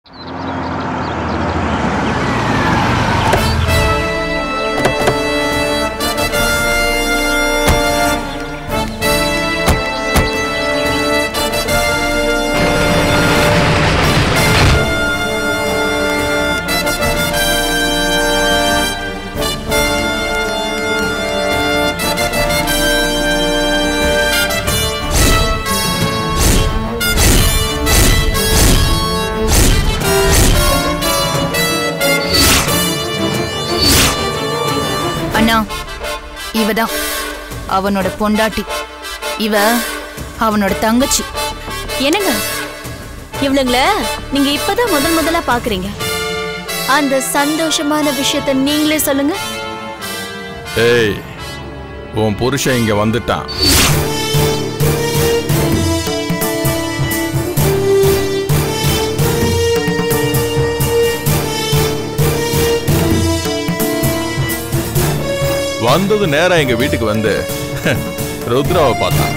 அண்ணா இவதான் அவனோட பொண்டாட்டி இவ அவனோட தங்கச்சி என்னங்க இவனுங்கள நீங்க இப்பதான் முதல் முதலா பாக்குறீங்க அந்த சந்தோஷமான விஷயத்த நீங்களே சொல்லுங்க ஏய் உன் புருஷன் இங்க வந்துட்டான் வந்தது நேரா எங்க வீட்டுக்கு வந்து ருத்ராவை பார்த்தான்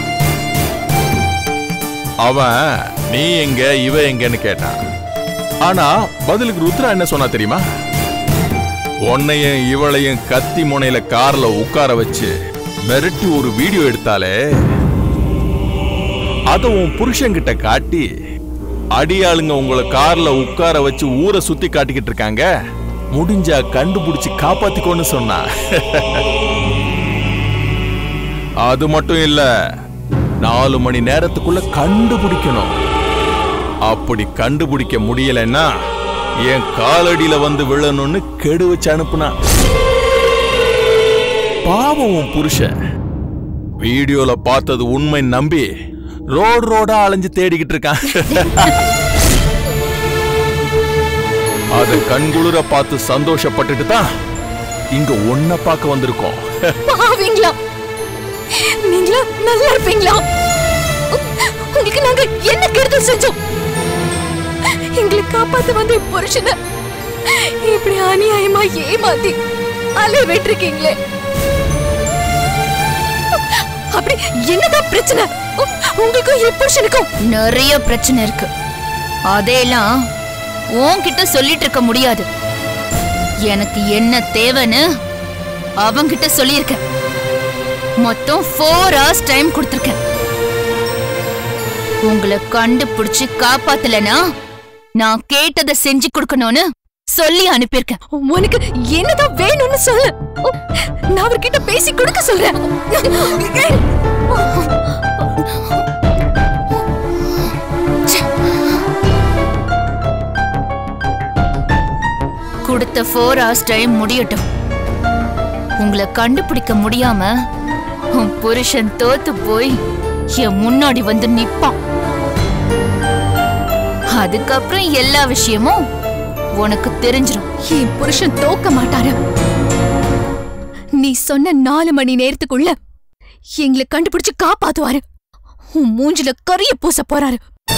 அவன் நீ எங்க இவ எங்கன்னு கேட்டான் ஆனா பதிலுக்கு ருத்ரா என்ன சொன்னா தெரியுமா உன்னையும் இவளையும் கத்தி முனையில கார்ல உட்கார வச்சு மிரட்டி ஒரு வீடியோ எடுத்தாலே அத உன் புருஷன்கிட்ட காட்டி அடியாளுங்க உங்களை கார்ல உட்கார வச்சு ஊரை சுத்தி காட்டிக்கிட்டு இருக்காங்க முடிஞ்சா கண்டுபிடிச்சு காப்பாத்திக்கோன்னு சொன்னா அது மட்டும் இல்ல நாலு மணி நேரத்துக்குள்ள கண்டுபிடிக்கணும் அப்படி கண்டுபிடிக்க முடியலன்னா என் காலடியில வந்து விழணும்னு கெடு வச்சு அனுப்புனா பாவம் உன் புருஷன் வீடியோல பார்த்தது உண்மை நம்பி ரோடு ரோடா அலைஞ்சு தேடிக்கிட்டு இருக்கான் அத கண்குளிர பார்த்து சந்தோஷப்பட்டுட்டு தான் இங்க ஒன்ன பார்க்க வந்திருக்கோம் பாவீங்களா நீங்களா நல்லா இருப்பீங்களா உங்களுக்கு நாங்க என்ன கெடுதல் செஞ்சோம் எங்களை காப்பாத்த வந்த என் புருஷனை இப்படி அநியாயமா ஏமாத்தி அலைய விட்டுருக்கீங்களே அப்படி என்னதான் பிரச்சனை உ- உங்களுக்கும் என் புருஷனுக்கும் நிறைய பிரச்சனை இருக்கு அதையெல்லாம் உன்கிட்ட சொல்லிட்டு இருக்க முடியாது எனக்கு என்ன தேவைன்னு அவங்கிட்ட சொல்லியிருக்கேன் மொத்தம் ஃபோர் ஹவர்ஸ் டைம் கொடுத்துருக்கேன் உங்களை கண்டுபிடிச்சு காப்பாத்தலனா நான் கேட்டதை செஞ்சு கொடுக்கணும்னு சொல்லி அனுப்பியிருக்கேன் உனக்கு என்னதான் வேணும்னு சொல்லு உ- நான் அவர்கிட்ட பேசி கொடுக்க சொல்றேன் கொடுத்த ஃபோர் ஹவர்ஸ் டைம் முடியட்டும் உங்களை கண்டுபிடிக்க முடியாம உன் புருஷன் தோத்து போய் என் முன்னாடி வந்து நிப்பான் அதுக்கப்புறம் எல்லா விஷயமும் உனக்கு தெரிஞ்சிரும் என் புருஷன் தோக்க மாட்டாரு நீ சொன்ன நாலு மணி நேரத்துக்குள்ள எங்களை கண்டுபிடிச்சு காப்பாத்துவாரு உன் மூஞ்சில கரிய பூச போறாரு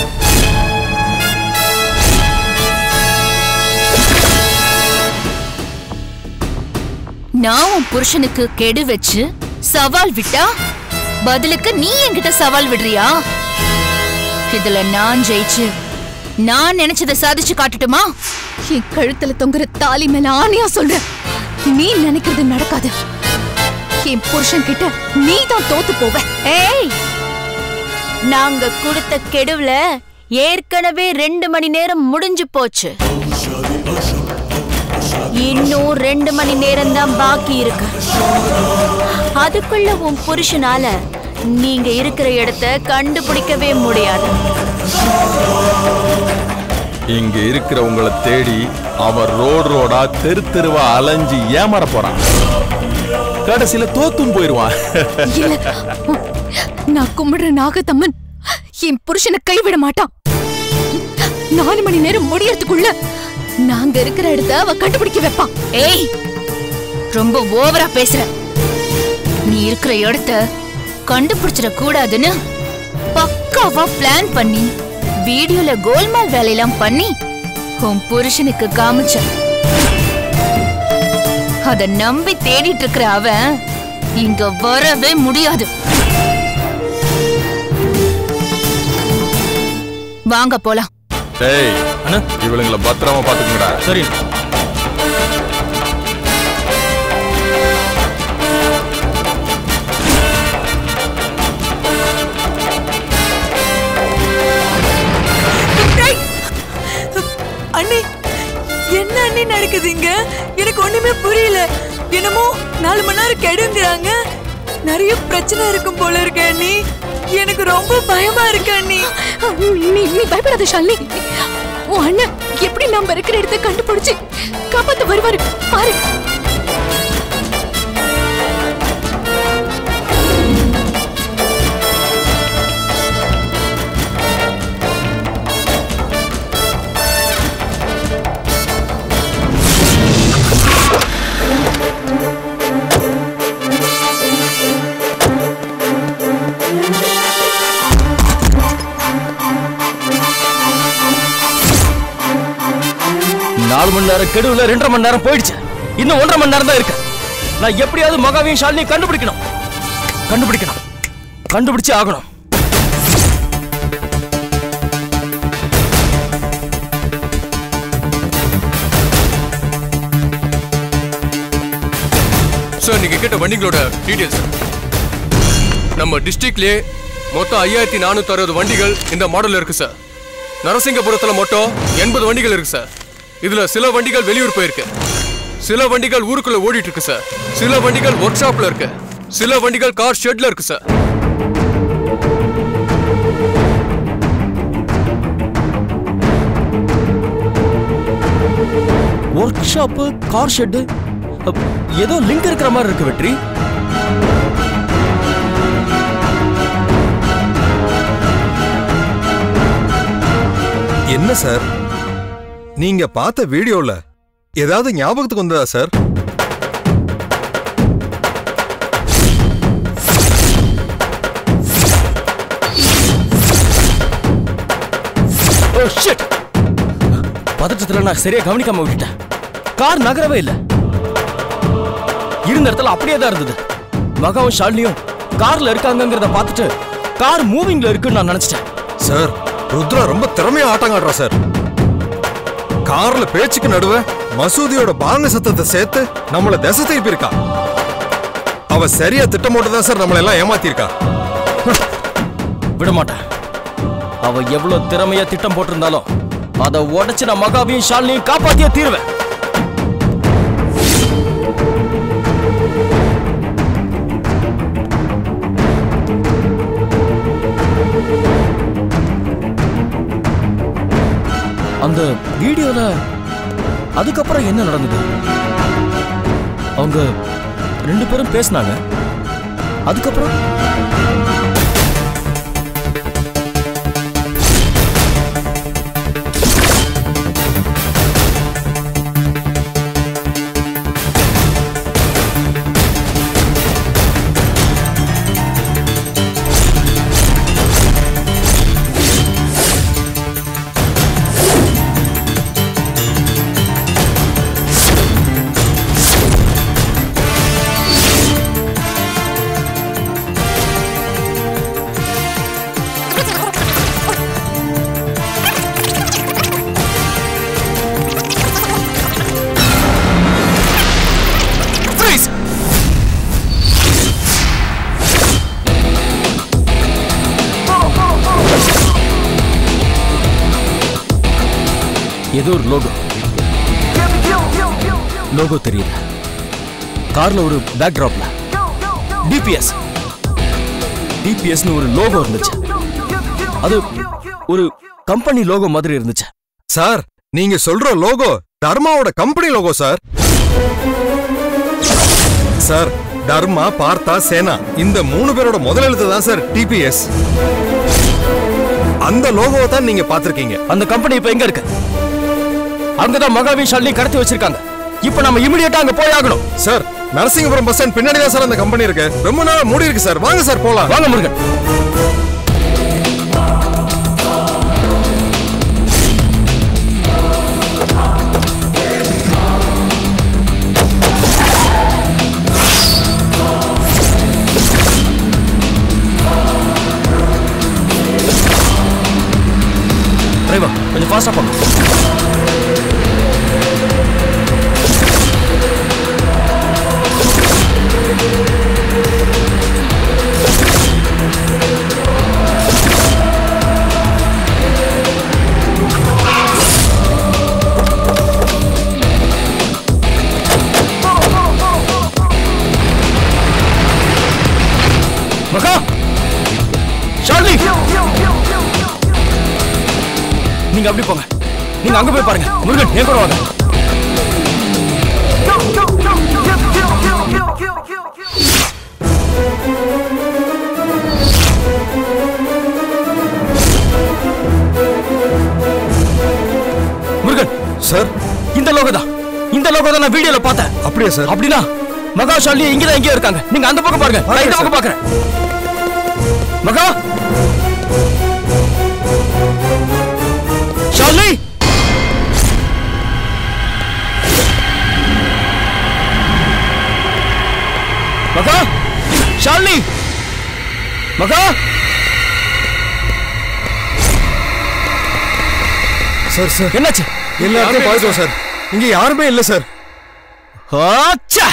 நான் உன் புருஷனுக்கு கெடு வச்சு சவால் விட்டா பதிலுக்கு நீ என்கிட்ட சவால் விடுறியா இதுல நான் ஜெயிச்சு நான் நினைச்சதை சாதிச்சு காட்டட்டுமா என் கழுத்துல தொங்குற தாலி மேல ஆணையா சொல்றேன் நீ நினைக்கிறது நடக்காது என் புருஷன் கிட்ட நீ தான் தோத்து போவ ஏய் நாங்க கொடுத்த கெடுவுல ஏற்கனவே ரெண்டு மணி நேரம் முடிஞ்சு போச்சு இன்னும் ரெண்டு மணி நேரம் தான் பாக்கி இருக்கு அதுக்குள்ள உன் புருஷனால நீங்க இருக்கிற இடத்த கண்டுபிடிக்கவே முடியாது இங்க இருக்கிறவங்கள தேடி அவன் ரோடு ரோடா தெரு தெருவா அலைஞ்சு ஏமாற போறான் கடைசியில தோத்தும் போயிருவான் இல்ல நான் கும்பிடுற நாகத்தம்மன் என் புருஷனை கைவிட மாட்டான் நாலு மணி நேரம் முடியறதுக்குள்ள நாங்க இருக்கிற இடத்த அவ கண்டுபிடிக்க வைப்பான் ஏய் ரொம்ப ஓவரா பேசுற நீ இருக்கிற இடத்த கண்டுபிடிச்சிட கூடாதுன்னு பக்காவா பிளான் பண்ணி வீடியோல கோல்மால் வேலையெல்லாம் பண்ணி உன் புருஷனுக்கு காமிச்ச அத நம்பி தேடிட்டு இருக்கிற அவன் இங்க வரவே முடியாது வாங்க போலாம் டேய் அண்ணா இவளுங்களை பத்திரமா பாத்துக்கங்கடா சரி டேய்! அண்ணி என்ன அண்ணி நடக்குதுங்க எனக்கு ஒண்ணுமே புரியல என்னமோ நாலு மணி நேரம் கெடுங்கிறாங்க நிறைய பிரச்சனை இருக்கும் போல இருக்கு அண்ணி எனக்கு ரொம்ப பயமா இருக்கு அண்ணி நீ நீ பயப்படாத ஷாலினி உன் அண்ணன் எப்படி நம்ம இருக்கிற இடத்த கண்டுபிடிச்சு காப்பாத்த வருவாரு பாரு நாலு மணி நேரம் கெடுவுல ரெண்டரை மணி நேரம் போயிடுச்சு இன்னும் ஒன்றரை மணி நேரம் தான் இருக்கு நான் எப்படியாவது மகாவையும் ஷாலினியும் கண்டுபிடிக்கணும் கண்டுபிடிக்கணும் கண்டுபிடிச்சே ஆகணும் சார் நீங்க கேட்ட வண்டிகளோட டீடைல்ஸ் நம்ம டிஸ்ட்ரிக்ட்லயே மொத்தம் ஐயாயிரத்தி நானூத்தி அறுபது வண்டிகள் இந்த மாடல்ல இருக்கு சார் நரசிங்கபுரத்துல மொத்தம் எண்பது வண்டிகள் இருக்கு சார் இதுல சில வண்டிகள் வெளியூர் போயிருக்கு சில வண்டிகள் ஊருக்குள்ள ஓடிட்டு இருக்கு சார் சில வண்டிகள் ஒர்க் ஷாப்ல இருக்கு சில வண்டிகள் கார் ஷெட்ல இருக்கு sir work shop car shed ஏதோ லிங்க் இருக்கிற மாதிரி இருக்கு வெற்றி என்ன சார் நீங்க பார்த்த வீடியோல ஏதாவது ஞாபகத்துக்கு வந்ததா சார் ஓ ஷிட் பதற்றத்துல நான் சரியா கவனிக்காம விட்டுட்டேன் கார் நகரவே இல்ல இருந்த இடத்துல அப்படியே தான் இருந்தது மகாவும் ஷாலினியும் கார்ல இருக்காங்கங்கிறத பார்த்துட்டு கார் மூவிங்ல இருக்குன்னு நான் நினைச்சிட்டேன் சார் ருத்ரா ரொம்ப திறமையா ஆட்டம் ஆடுறா சார் கார்ல பேச்சுக்கு நடுவ மசூதியோட பாங்க சத்தத்தை சேர்த்து நம்மள திசை திருப்பியிருக்கா அவ சரியா திட்டமோட்டு தான் சார் நம்மள எல்லாம் ஏமாத்திருக்கா விட மாட்டேன் அவ எவ்வளவு திறமையா திட்டம் போட்டிருந்தாலும் அதை உடைச்சு நான் மகாவையும் ஷாலினியும் காப்பாத்தியே தீருவேன் அந்த வீடியோல அதுக்கப்புறம் என்ன நடந்தது அவங்க ரெண்டு பேரும் பேசினாங்க அதுக்கப்புறம் Freeze! ஏதோ ஒரு லோகோ லோகோ தெரியல கார்ல ஒரு பேக் டிராப்ல டிபிஎஸ் டிபிஎஸ்னு ஒரு லோகோ இருந்துச்சு அது ஒரு கம்பெனி லோகோ மாதிரி இருந்துச்சு சார் நீங்க சொல்ற லோகோ தர்மாவோட company logo sir sir Dharma பார்த்தா சேனா இந்த மூணு பேரோட முதல் எழுத்து தான் சார் டிபிஎஸ் அந்த லோகோவை தான் நீங்க பாத்திருக்கீங்க அந்த கம்பெனி இப்ப எங்க இருக்கு அங்கதான் மகாவி ஷாலினி கடத்தி வச்சிருக்காங்க இப்ப நம்ம இமிடியேட்டா அங்க போய் ஆகணும் சார் நரசிங்கபுரம் பஸ் ஸ்டாண்ட் பின்னாடி தான் சார் அந்த கம்பெனி இருக்கு ரொம்ப நாள் மூடி இருக்கு சார் வாங்க சார் போலாம் வாங்க முருகன் டிரைவர் கொஞ்சம் ஃபாஸ்டா போங்க மகா ஷார்லி நீங்க அப்படி போங்க நீங்க அங்க போய் பாருங்க முருகன் என் கூட வாங்க முருகன் சார் இந்த லோகோ தான் இந்த லோகோ தான் நான் வீடியோல பார்த்தேன் அப்படியா சார் அப்படின்னா மகா ஷாலினி இங்க தான் எங்கேயோ இருக்காங்க நீங்க அந்த பக்கம் பாருங்க நான் இந்த பக்கம் பாக்குறேன் மகா ஷாலினி மகா ஷாலினி மகா சார் சார் என்னாச்சு எல்லா இடத்தையும் பார்த்துட்டோம் சார் இங்க யாருமே இல்ல சார் ஆச்சா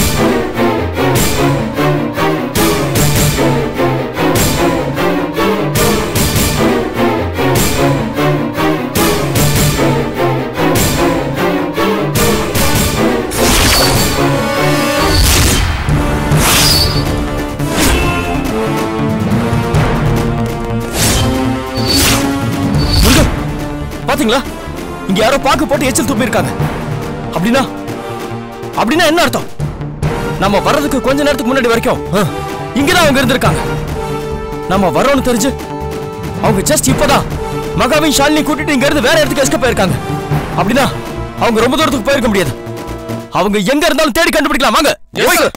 முருகன், பாத்தீங்களா இங்க யாரோ பாக்கு போட்டு எச்சல் துப்பி இருக்காங்க அப்படின்னா அப்படின்னா என்ன அர்த்தம் நம்ம வர்றதுக்கு கொஞ்ச நேரத்துக்கு முன்னாடி வரைக்கும் இங்கதான் அவங்க இருந்திருக்காங்க நம்ம வரோம்னு தெரிஞ்சு அவங்க ஜஸ்ட் இப்பதான் மகாவின் ஷாலினி கூட்டிட்டு இங்க இருந்து வேற இடத்துக்கு எஸ்கேப் போயிருக்காங்க அப்படின்னா அவங்க ரொம்ப தூரத்துக்கு போயிருக்க முடியாது அவங்க எங்க இருந்தாலும் தேடி கண்டுபிடிக்கலாம் வாங்க போய்.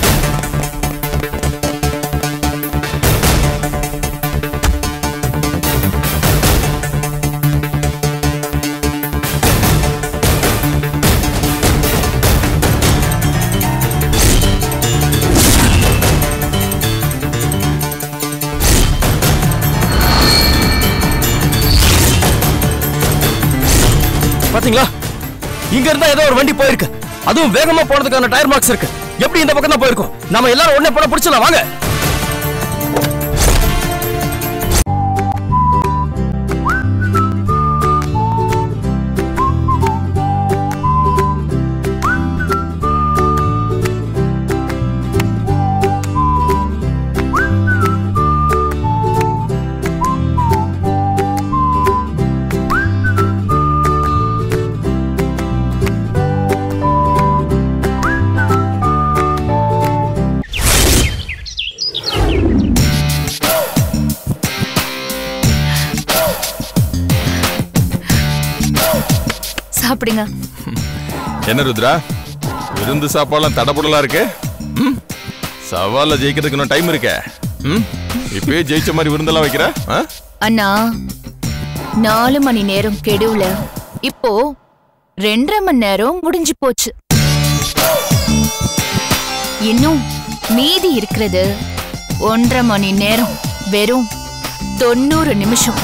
பாத்தீங்களா இங்க இருந்தா ஏதோ ஒரு வண்டி போயிருக்கு அதுவும் வேகமா போனதுக்கான டயர் மார்க்ஸ் இருக்கு எப்படி இந்த பக்கம் தான் போயிருக்கும் நாம எல்லாரும் உடனே போன பிடிச்சலாம் வாங்க சாப்பிடுங்க என்ன ருத்ரா விருந்து சாப்பாடுலாம் தடபுடலா இருக்கு ம்? சவால்ல ஜெயிக்கிறதுக்கு இன்னும் டைம் இருக்கே ம்? இப்பயே ஜெயிச்ச மாதிரி விருந்தெல்லாம் வைக்கிற ஆ? அண்ணா நாலு மணி நேரம் கெடுவுல இப்போ ரெண்டரை மணி நேரம் முடிஞ்சு போச்சு இன்னும் மீதி இருக்கிறது ஒன்றரை மணி நேரம் வெறும் தொண்ணூறு நிமிஷம்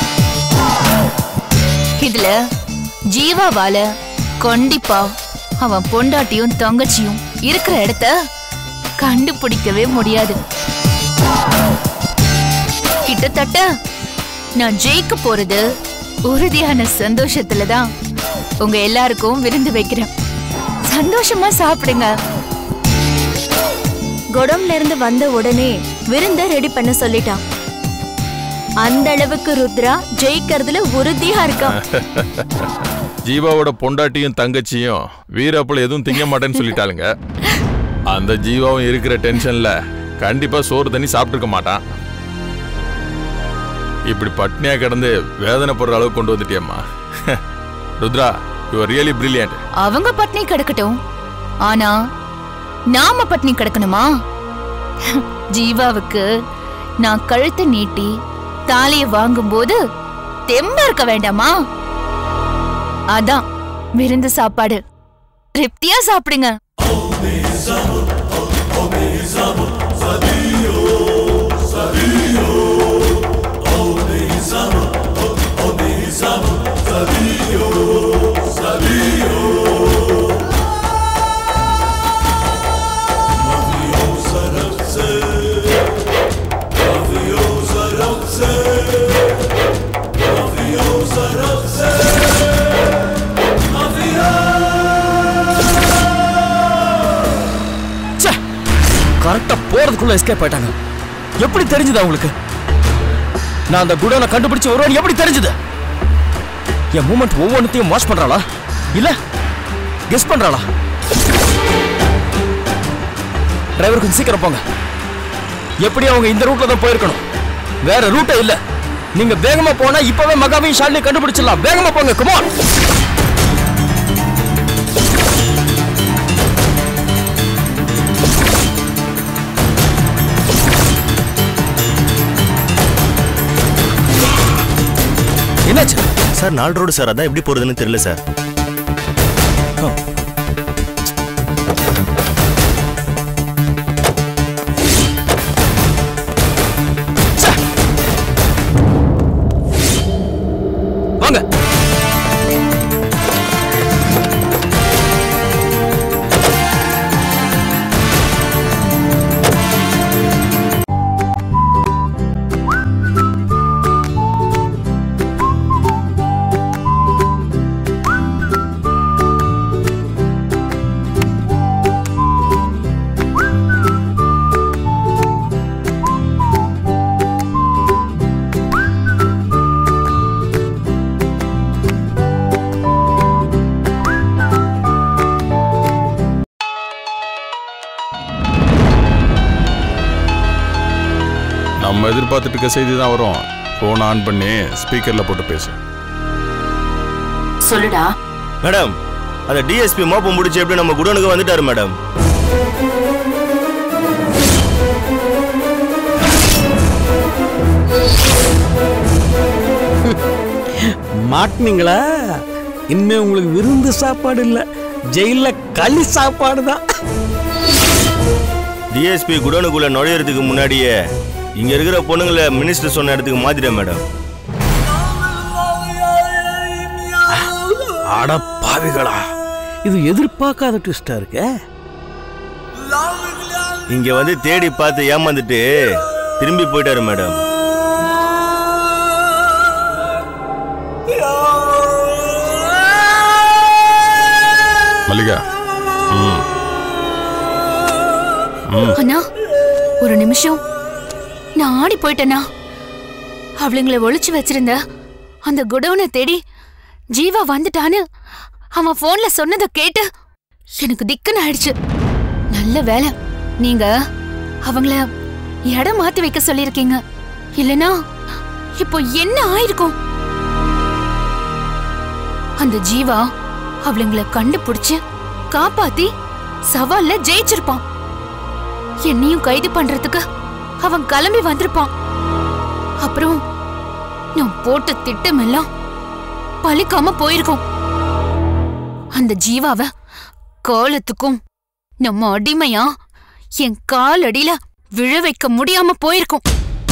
இதுல ஜீவாவால கண்டிப்பா அவன் பொண்டாட்டியும் தங்கச்சியும் இருக்கிற இடத்த கண்டுபிடிக்கவே முடியாது கிட்டத்தட்ட நான் ஜெயிக்க போறது உறுதியான சந்தோஷத்துல தான் உங்க எல்லாருக்கும் விருந்து வைக்கிறேன் சந்தோஷமா சாப்பிடுங்க குடம்ல இருந்து வந்த உடனே விருந்த ரெடி பண்ண சொல்லிட்டான் அந்த அளவுக்கு ருத்ரா ஜெயிக்கிறதுல உறுதியா இருக்கான் ஜீவாவோட பொண்டாட்டியும் தங்கச்சியும் வீரப்பல எதுவும் திங்க மாட்டேன்னு சொல்லிட்டாளுங்க அந்த ஜீவாவும் இருக்கிற டென்ஷன்ல கண்டிப்பா சோறு தண்ணி சாப்பிட்டுருக்க மாட்டான் இப்படி பட்னியா கிடந்து வேதனைப்படுற அளவுக்கு கொண்டு வந்துட்டியம்மா ருத்ரா யூ ரியலி பிரில்லியன்ட் அவங்க பட்னி கிடக்கட்டும் ஆனா நாம பட்னி கிடக்கணுமா ஜீவாவுக்கு நான் கழுத்தை நீட்டி தாலிய வாங்கும்போது தெம்பா இருக்க வேண்டாமா அதான் விருந்து சாப்பாடு திருப்தியா சாப்பிடுங்க கரெக்டா போறதுக்குள்ள எஸ்கேப் ஆயிட்டாங்க எப்படி தெரிஞ்சது அவங்களுக்கு நான் அந்த குடோனை கண்டுபிடிச்சு வருவான் எப்படி தெரிஞ்சது என் மூமெண்ட் ஒவ்வொன்றத்தையும் வாட்ச் பண்றாளா இல்ல கெஸ் பண்றாளா டிரைவர் கொஞ்சம் சீக்கிரம் போங்க எப்படி அவங்க இந்த ரூட்ல தான் போயிருக்கணும் வேற ரூட்டே இல்ல நீங்க வேகமா போனா இப்பவே மகாவையும் ஷாலினியும் கண்டுபிடிச்சிடலாம் வேகமா போங்க குமார் என்னாச்சு சார் நாலு ரோடு சார் அதான் எப்படி போறதுன்னு தெரியல சார் வாங்க நம்ம எதிர்பார்த்துட்டு இருக்க செய்தி தான் வரும் ஃபோன் ஆன் பண்ணி ஸ்பீக்கர்ல போட்டு பேசு சொல்லுடா மேடம் அந்த டிஎஸ்பி மோப்பம் முடிச்சு எப்படி நம்ம குடோனுக்கு வந்துட்டாரு மேடம் மாட்டினீங்களா இனிமே உங்களுக்கு விருந்து சாப்பாடு இல்ல ஜெயில களி சாப்பாடு தான் டிஎஸ்பி குடோனுக்குள்ள நுழையறதுக்கு முன்னாடியே இங்க இருக்கிற பொண்ணுங்களை மினிஸ்டர் சொன்ன இடத்துக்கு மாத்திட்டேன் மேடம் அட பாவிகளா இது எதிர்பார்க்காத ட்விஸ்டா இருக்கே இங்க வந்து தேடி பார்த்து ஏமாந்துட்டு திரும்பி போயிட்டாரு மேடம் மல்லிகா ம் அண்ணா ஒரு நிமிஷம் நான் ஆடி போயிட்டேனா அவளுங்களை ஒளிச்சு வச்சிருந்த அந்த குடோனை தேடி ஜீவா வந்துட்டான்னு அவன் போன்ல சொன்னதை கேட்டு எனக்கு திக்குன்னு ஆயிடுச்சு நல்ல வேலை நீங்க அவங்கள இடம் மாத்தி வைக்க சொல்லியிருக்கீங்க இல்லனா இப்போ என்ன ஆயிருக்கும் அந்த ஜீவா அவளுங்களை கண்டுபிடிச்சு காப்பாத்தி சவால்ல ஜெயிச்சிருப்பான் என்னையும் கைது பண்றதுக்கு அவன் கிளம்பி வந்திருப்பான் அப்புறம் நான் போட்ட திட்டமெல்லாம் பலிக்காம போயிருக்கும் அந்த ஜீவாவ காலத்துக்கும் நம்ம அடிமையா என் கால் அடியில விழ வைக்க முடியாம போயிருக்கும்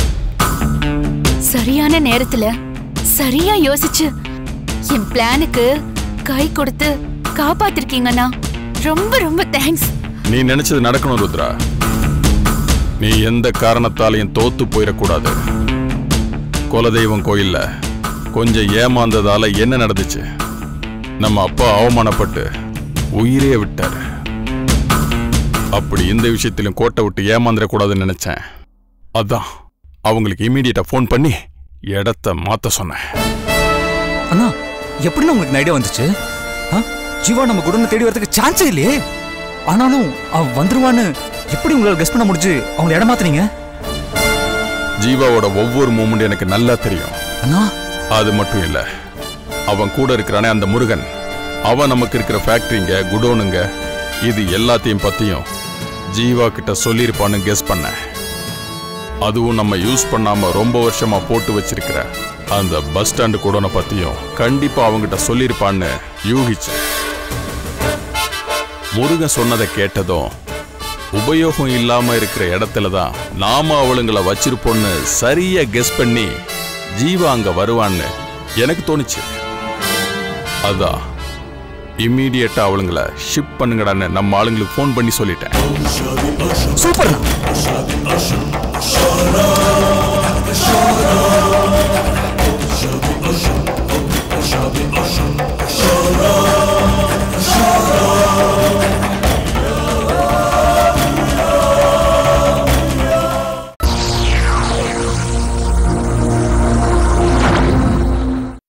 சரியான நேரத்துல சரியா யோசிச்சு என் பிளானுக்கு கை கொடுத்து காப்பாத்திருக்கீங்கண்ணா ரொம்ப ரொம்ப தேங்க்ஸ் நீ நினைச்சது நடக்கணும் ருத்ரா நீ எந்த காரணத்தாலையும் தோத்து போயிடக்கூடாது குலதெய்வம் கோயில்ல கொஞ்சம் ஏமாந்ததால என்ன நடந்துச்சு நம்ம அப்பா அவமானப்பட்டு உயிரே விட்டாரு அப்படி இந்த விஷயத்திலும் கோட்டை விட்டு ஏமாந்துடக்கூடாதுன்னு நினைச்சேன் அதான் அவங்களுக்கு இமீடியட்டா ஃபோன் பண்ணி இடத்த மாத்த சொன்னேன் அண்ணா எப்படிண்ணா உங்களுக்கு ஐடியா வந்துச்சு ஆ? ஜீவா நம்ம குடோனை தேடி வரதுக்கு சான்ஸே இல்லையே ஆனாலும் அவன் வந்துருவான்னு எப்படி உங்களால் கெஸ் பண்ண முடிஞ்சு அவங்களை இடமாத்துனீங்க ஜீவாவோட ஒவ்வொரு மூமெண்ட் எனக்கு நல்லா தெரியும் அண்ணா அது மட்டும் இல்ல அவன் கூட இருக்கிறானே அந்த முருகன் அவன் நமக்கு இருக்கிற ஃபேக்டரிங்க குடோனுங்க இது எல்லாத்தையும் பத்தியும் ஜீவா கிட்ட சொல்லியிருப்பான்னு கெஸ் பண்ணேன் அதுவும் நம்ம யூஸ் பண்ணாம ரொம்ப வருஷமா போட்டு வச்சிருக்கிற அந்த பஸ் ஸ்டாண்டு குடோனை பத்தியும் கண்டிப்பா அவங்கிட்ட சொல்லியிருப்பான்னு யூகிச்சேன் முருகன் சொன்னதை கேட்டதும் உபயோகம் இல்லாம இருக்கிற இடத்துல தான் நாம அவளுங்களை வச்சிருப்போம்னு சரியா கெஸ் பண்ணி ஜீவா அங்க வருவான்னு எனக்கு தோணுச்சு அதான் இம்மீடியட்டா அவளுங்கள ஷிப் பண்ணுங்கடான்னு நம்ம ஆளுங்களுக்கு ஃபோன் பண்ணி சொல்லிட்டேன்